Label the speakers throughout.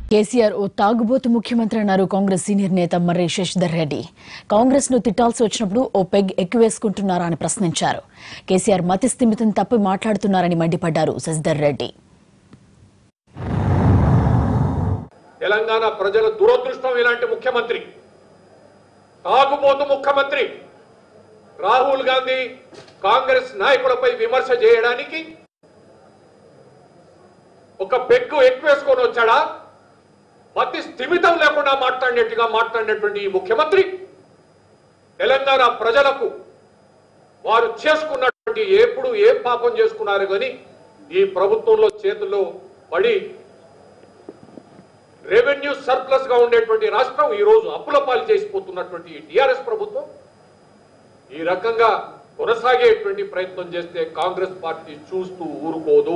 Speaker 1: కేసీఆర్ ఓ తాగుబోతు ముఖ్యమంత్రి అన్నారు కాంగ్రెస్ సీనియర్ నేత మర్రి శశిధర్ రెడ్డి కాంగ్రెస్ ను తిట్టాల్సి వచ్చినప్పుడు ఓ పెగ్ ఎక్కువేసుకుంటున్నారా అని ప్రశ్నించారు కేసీఆర్ మతి స్థిమితం తప్పి మాట్లాడుతున్నారని మండిపడ్డారు శశిధర్ రెడ్డి
Speaker 2: తెలంగాణ ప్రజల దురదృష్టం ఇలాంటి ముఖ్యమంత్రి తాగుబోతు ముఖ్యమంత్రి రాహుల్ గాంధీ కాంగ్రెస్ నాయకులపై విమర్శ చేయడానికి ఒక పెగ్గు ఎక్కువేసుకొని వచ్చాడా మతి స్థిమితం లేకుండా మాట్లాడినట్టుగా మాట్లాడినటువంటి ఈ ముఖ్యమంత్రి తెలంగాణ ప్రజలకు వారు చేసుకున్నటువంటి ఎప్పుడు ఏ పాపం చేసుకున్నారు కానీ ఈ ప్రభుత్వంలో చేతుల్లో పడి రెవెన్యూ సర్ప్లస్ గా ఉండేటువంటి రాష్ట్రం ఈ రోజు అప్పుల పాలు చేసిపోతున్నటువంటి టిఆర్ఎస్ ప్రభుత్వం ఈ రకంగా కొనసాగేటువంటి ప్రయత్నం చేస్తే కాంగ్రెస్ పార్టీ చూస్తూ ఊరుకోదు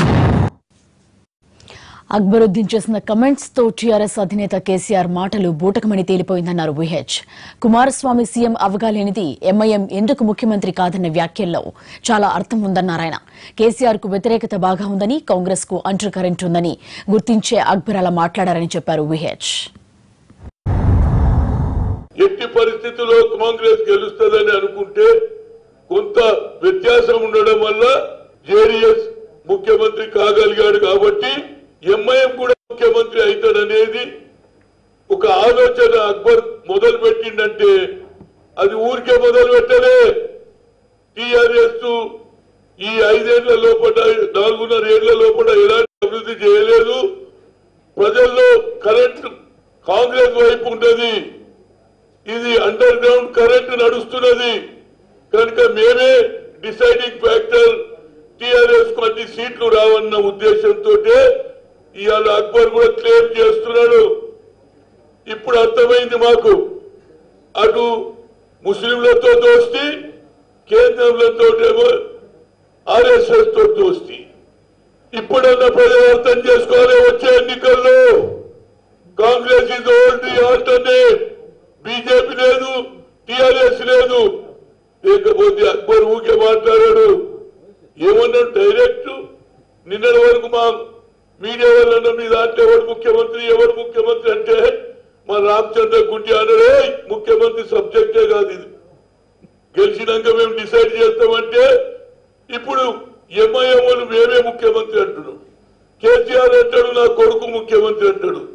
Speaker 1: అక్బరుద్దీన్ చేసిన కమెంట్స్ తో టీఆర్ఎస్ అధినేత కేసీఆర్ మాటలు బూటకమని తేలిపోయిందన్నారు విహెచ్ కుమారస్వామి సీఎం అవగాలేనిది ఎంఐఎం ఎందుకు ముఖ్యమంత్రి కాదన్న వ్యాఖ్యల్లో చాలా అర్థం ఉందన్నారు ఆయన కేసీఆర్ కు వ్యతిరేకత బాగా ఉందని కాంగ్రెస్ కు అంటర్ కరెంట్ ఉందని గుర్తించే అక్బర్ అలా మాట్లాడారని చెప్పారు విహెచ్
Speaker 3: ఎట్టి పరిస్థితుల్లో కాంగ్రెస్ గెలుస్తుందని అనుకుంటే కొంత వ్యత్యాసం ఉండడం వల్ల జేడీఎస్ ముఖ్యమంత్రి కాగలిగాడు కాబట్టి ఎంఐఎం కూడా ముఖ్యమంత్రి అవుతాడనేది ఒక ఆలోచన అక్బర్ మొదలు పెట్టిందంటే అది ఊరికే మొదలు పెట్టలే టిఆర్ఎస్ ఈ ఐదేళ్ల లోపల నాలుగున్నర ఏళ్ల లోపల ఎలాంటి అభివృద్ధి చేయలేదు ప్రజల్లో కరెంట్ కాంగ్రెస్ వైపు ఉన్నది ఇది అండర్ గ్రౌండ్ కరెంట్ నడుస్తున్నది కనుక మేమే డిసైడింగ్ ఫ్యాక్టర్ టిఆర్ఎస్ కు అన్ని సీట్లు రావన్న ఉద్దేశంతో ఇవాళ అక్బర్ కూడా క్లెయిమ్ చేస్తున్నాడు ఇప్పుడు అర్థమైంది మాకు అటు ముస్లింలతో దోస్తి కేంద్రంలతో ఆర్ఎస్ఎస్ తో దోస్తి ఇప్పుడన్నా ప్రజలు అర్థం చేసుకోవాలి వచ్చే ఎన్నికల్లో Congress is only alternate BJP లేదు టిఆర్ఎస్ లేదు లేకపోతే అక్బర్ ఊకే మాట్లాడాడు ఏమన్నాడు డైరెక్ట్ నిన్నటి వరకు మా మీడియా వాళ్ళన్న మీ దాంట్లో ఎవరు ముఖ్యమంత్రి ఎవరు ముఖ్యమంత్రి అంటే మా రామచంద్ర గుంటి అన్నాడే ముఖ్యమంత్రి సబ్జెక్టే కాదు ఇది గెలిచినాక మేము డిసైడ్ చేస్తామంటే ఇప్పుడు ఎంఐఎం వాళ్ళు మేమే ముఖ్యమంత్రి అంటున్నాడు కేసీఆర్ అంటాడు నా కొడుకు ముఖ్యమంత్రి అంటాడు